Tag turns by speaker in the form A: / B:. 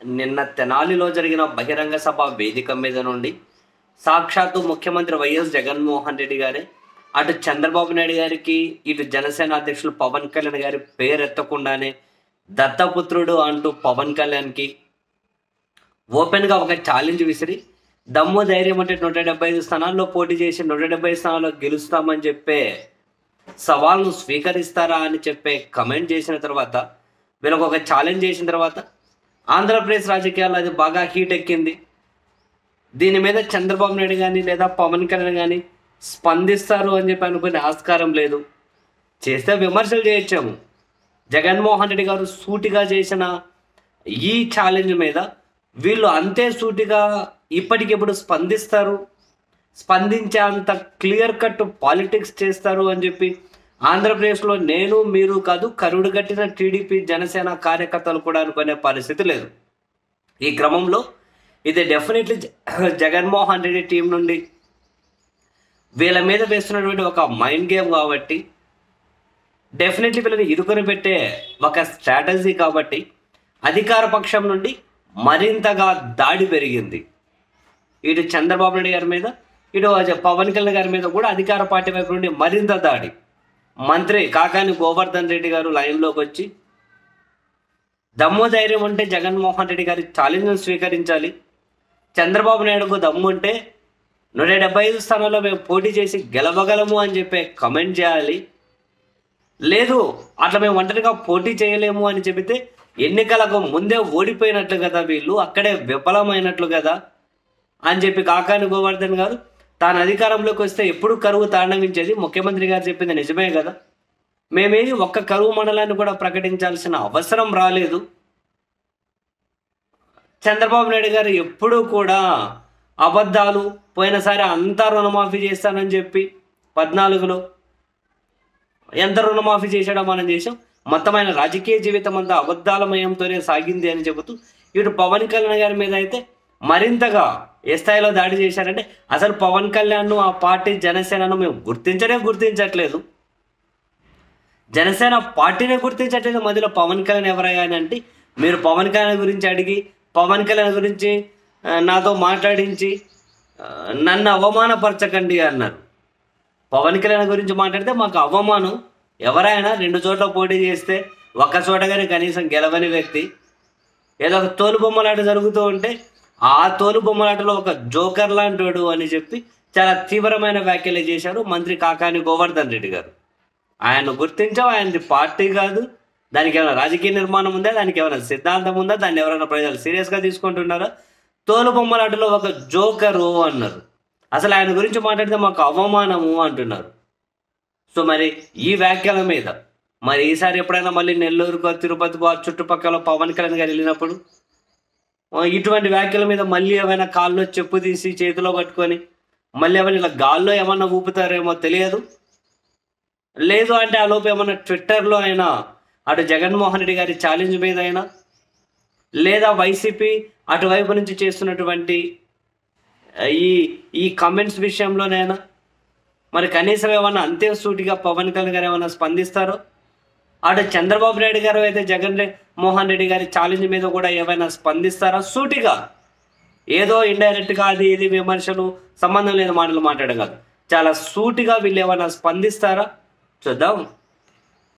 A: నిన్న తెనాలిలో జరిగిన బహిరంగ సభ వేదిక మీద నుండి సాక్షాత్తు ముఖ్యమంత్రి వైఎస్ జగన్మోహన్ రెడ్డి గారే అటు చంద్రబాబు నాయుడు గారికి ఇటు జనసేన అధ్యక్షులు పవన్ కళ్యాణ్ గారి పేరెత్తకుండానే దత్తపుత్రుడు అంటూ పవన్ కళ్యాణ్కి ఓపెన్గా ఒక ఛాలెంజ్ విసిరి దమ్ము ధైర్యం అంటే నూట డెబ్బై ఐదు స్థానాల్లో పోటీ చేసి నూట డెబ్బై స్థానాల్లో గెలుస్తామని చెప్పే సవాల్ను స్వీకరిస్తారా అని చెప్పే కమెంట్ చేసిన తర్వాత వీళ్ళకి ఒక ఛాలెంజ్ చేసిన తర్వాత ఆంధ్రప్రదేశ్ రాజకీయాల్లో అది బాగా హీట్ ఎక్కింది దీని మీద చంద్రబాబు నాయుడు కానీ లేదా పవన్ కళ్యాణ్ కానీ స్పందిస్తారు అని చెప్పి అనుకునే ఆస్కారం లేదు చేస్తే విమర్శలు చేయొచ్చాము జగన్మోహన్ రెడ్డి గారు సూటిగా చేసిన ఈ ఛాలెంజ్ మీద వీళ్ళు అంతే సూటిగా ఇప్పటికిప్పుడు స్పందిస్తారు స్పందించే అంత క్లియర్ కట్ పాలిటిక్స్ చేస్తారు అని చెప్పి ఆంధ్రప్రదేశ్లో నేను మీరు కాదు కరుడు కట్టిన టీడీపీ జనసేన కార్యకర్తలు కూడా అనుకునే పరిస్థితి లేదు ఈ క్రమంలో ఇది డెఫినెట్లీ జగన్మోహన్ రెడ్డి టీం నుండి వీళ్ళ మీద వేస్తున్నటువంటి ఒక మైండ్ గేమ్ కాబట్టి డెఫినెట్లీ వీళ్ళని ఇరుకుని పెట్టే ఒక స్ట్రాటజీ కాబట్టి అధికార పక్షం నుండి మరింతగా దాడి పెరిగింది ఇటు చంద్రబాబు నాయుడు గారి మీద ఇటు పవన్ కళ్యాణ్ గారి మీద కూడా అధికార పార్టీ వైపు నుండి మరింత దాడి మంత్రి కాకాని గోవర్ధన్ రెడ్డి గారు లైన్లోకి వచ్చి దమ్ము ధైర్యం ఉంటే జగన్మోహన్ రెడ్డి గారి ఛాలెంజ్ను స్వీకరించాలి చంద్రబాబు నాయుడుకు దమ్ము ఉంటే నూట డెబ్బై ఐదు స్థానాల్లో మేము పోటీ చేసి గెలవగలము అని చెప్పే కమెంట్ చేయాలి లేదు అట్లా మేము ఒంటరిగా పోటీ చేయలేము అని చెబితే ఎన్నికలకు ముందే ఓడిపోయినట్లు కదా వీళ్ళు అక్కడే విఫలమైనట్లు కదా అని చెప్పి కాకాని గోవర్ధన్ గారు తాను అధికారంలోకి వస్తే ఎప్పుడు కరువు తాండవించేది ముఖ్యమంత్రి గారు చెప్పింది నిజమే కదా మేమేది ఒక్క కరువు మండలాన్ని కూడా ప్రకటించాల్సిన అవసరం రాలేదు చంద్రబాబు నాయుడు గారు ఎప్పుడూ కూడా అబద్ధాలు పోయినసారి అంతా రుణమాఫీ చేస్తానని చెప్పి పద్నాలుగులో ఎంత రుణమాఫీ చేశాడో మనం చేసాం మొత్తం ఆయన రాజకీయ జీవితం అంతా అబద్ధాలమయంతోనే సాగింది అని చెబుతూ ఇటు పవన్ కళ్యాణ్ గారి మీద అయితే మరింతగా ఏ స్థాయిలో దాడి చేశారంటే అసలు పవన్ కళ్యాణ్ను ఆ పార్టీ జనసేనను మేము గుర్తించనే గుర్తించట్లేదు జనసేన పార్టీనే గుర్తించట్లేదు మధ్యలో పవన్ కళ్యాణ్ ఎవరయ్యా అని అంటే మీరు పవన్ కళ్యాణ్ గురించి అడిగి పవన్ కళ్యాణ్ గురించి ఆ, నాతో మాట్లాడించి ఆ, నన్ను అవమానపరచకండి అన్నారు పవన్ కళ్యాణ్ గురించి మాట్లాడితే మాకు అవమానం ఎవరైనా రెండు చోట్ల పోటీ చేస్తే ఒక్క చోట కానీ కనీసం గెలవని వ్యక్తి ఏదో ఒక తోలు బొమ్మలాట జరుగుతూ ఉంటే ఆ తోలు బొమ్మలాటలో ఒక జోకర్ లాంటోడు అని చెప్పి చాలా తీవ్రమైన వ్యాఖ్యలు చేశారు మంత్రి కాకాని గోవర్ధన్ రెడ్డి గారు ఆయన గుర్తించాం ఆయనది పార్టీ కాదు దానికి ఏమైనా రాజకీయ నిర్మాణం ఉందా దానికి ఏమైనా సిద్ధాంతం ఉందా దాన్ని ఎవరైనా ప్రజలు సీరియస్గా తీసుకుంటున్నారా తోలు బొమ్మలాటలో ఒక జోకరు అన్నారు అసలు ఆయన గురించి మాట్లాడితే మాకు అవమానము అంటున్నారు సో మరి ఈ వ్యాఖ్యల మీద మరి ఈసారి ఎప్పుడైనా మళ్ళీ నెల్లూరుకో తిరుపతికో ఆ చుట్టుపక్కల పవన్ కళ్యాణ్ గారు వెళ్ళినప్పుడు ఆ, ఇటువంటి వ్యాఖ్యల మీద మళ్ళీ ఏమైనా కాల్లో చెప్పు తీసి చేతిలో పట్టుకొని మళ్ళీ ఏమైనా ఇలా గాల్లో ఏమన్నా ఊపుతారేమో తెలియదు లేదు అంటే ఆ లోపు ఏమన్నా ట్విట్టర్లో అయినా అటు జగన్మోహన్ రెడ్డి గారి ఛాలెంజ్ మీద అయినా లేదా వైసీపీ అటువైపు నుంచి చేస్తున్నటువంటి ఆ, ఈ ఈ కమెంట్స్ విషయంలోనైనా మరి కనీసం ఏమన్నా అంతే సూటిగా పవన్ కళ్యాణ్ గారు ఏమైనా స్పందిస్తారో అటు చంద్రబాబు నాయుడు గారు అయితే జగన్ రె- మోహన్ రెడ్డి గారి ఛాలెంజ్ మీద కూడా ఏమైనా స్పందిస్తారా సూటిగా ఏదో ఇండైరెక్ట్గా అది ఇది విమర్శలు సంబంధం లేని మాటలు మాట్లాడడం కాదు చాలా సూటిగా వీళ్ళు ఏమైనా స్పందిస్తారా చూద్దాం